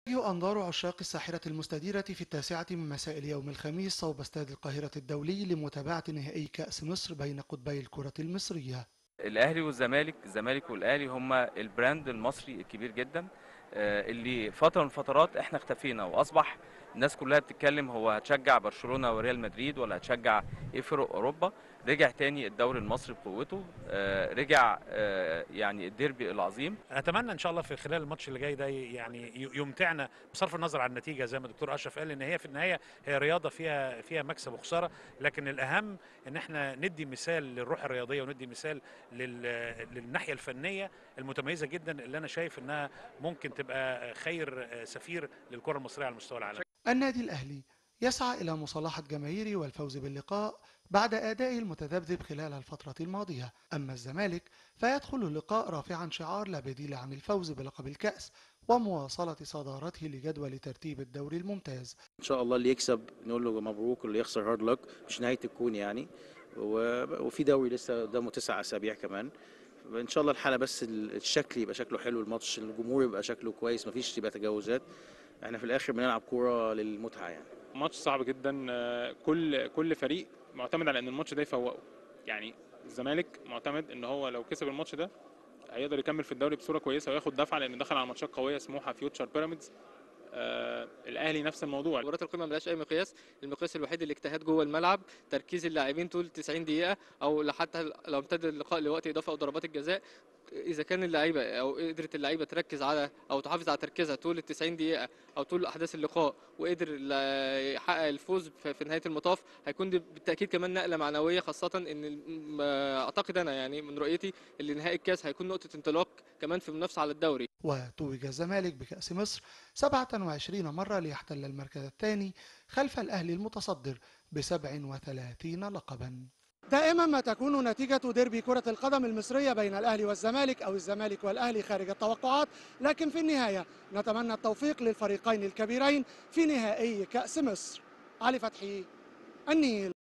توجه أنظار عشاق الساحرة المستديرة في التاسعة من مساء اليوم الخميس صوب استاد القاهرة الدولي لمتابعة نهائي كأس مصر بين قطبي الكرة المصرية الاهلي والزمالك الزمالك والاهلي هما البراند المصري الكبير جدا آه، اللي فتره من الفترات احنا اختفينا واصبح الناس كلها بتتكلم هو هتشجع برشلونه وريال مدريد ولا هتشجع ايه فرق اوروبا رجع تاني الدوري المصري بقوته آه، رجع آه، يعني الديربي العظيم اتمنى ان شاء الله في خلال الماتش اللي جاي ده يعني ي- يمتعنا بصرف النظر عن النتيجه زي ما الدكتور اشرف قال ان هي في النهايه هي رياضه فيها فيها مكسب وخساره لكن الاهم ان احنا ندي مثال للروح الرياضيه وندي مثال لل- للناحيه الفنيه المتميزه جدا اللي انا شايف انها ممكن تبقى خير سفير للكره المصريه على مستوى العالم النادي الأهلي يسعى إلى مصالحة جماهيره والفوز باللقاء بعد أدائه المتذبذب خلال الفترة الماضية أما الزمالك فيدخل اللقاء رافعا شعار لا بديل عن الفوز بلقب الكأس ومواصلة صدارته لجدول ترتيب الدوري الممتاز ان شاء الله اللي يكسب نقول له مبروك واللي يخسر هارد لك مش نهايه الكون يعني و- وفي دوري لسه قدامه تسع اسابيع كمان ان شاء الله الحاله بس ال- الشكل يبقى شكله حلو الماتش الجمهور يبقى شكله كويس مفيش يبقى تجاوزات احنا في الاخر بنلعب كوره للمتعه يعني ماتش صعب جدا آه، كل كل فريق معتمد على ان الماتش ده يفوقه يعني الزمالك معتمد ان هو لو كسب الماتش ده هيقدر يكمل في الدوري بصوره كويسه وياخد دفعه لان دخل على ماتشات قويه سموحه فيوتشر بيراميدز آه الاهلي نفس الموضوع مباراه القمه ملهاش اي مقياس المقياس الوحيد الاجتهاد جوه الملعب تركيز اللاعبين طول 90 دقيقه او حتى لو امتد اللقاء لوقت اضافه او ضربات الجزاء اذا كان اللعيبه او قدرت اللعيبه تركز على او تحافظ على تركيزها طول ال 90 دقيقه او طول احداث اللقاء وقدر ال- يحقق الفوز في في نهايه المطاف هيكون دي بالتاكيد كمان نقله معنويه خاصه ان ال- ما- اعتقد انا يعني من رؤيتي ان نهائي الكاس هيكون نقطه انطلاق كمان في المنافسه على الدوري وتوج الزمالك بكأس مصر 27 مرة ليحتل المركز الثاني خلف الأهلي المتصدر ب 37 لقبا دائما ما تكون نتيجة ديربي كرة القدم المصرية بين الأهلي والزمالك أو الزمالك والأهلي خارج التوقعات لكن في النهاية نتمنى التوفيق للفريقين الكبيرين في نهائي كأس مصر علي فتحي النيل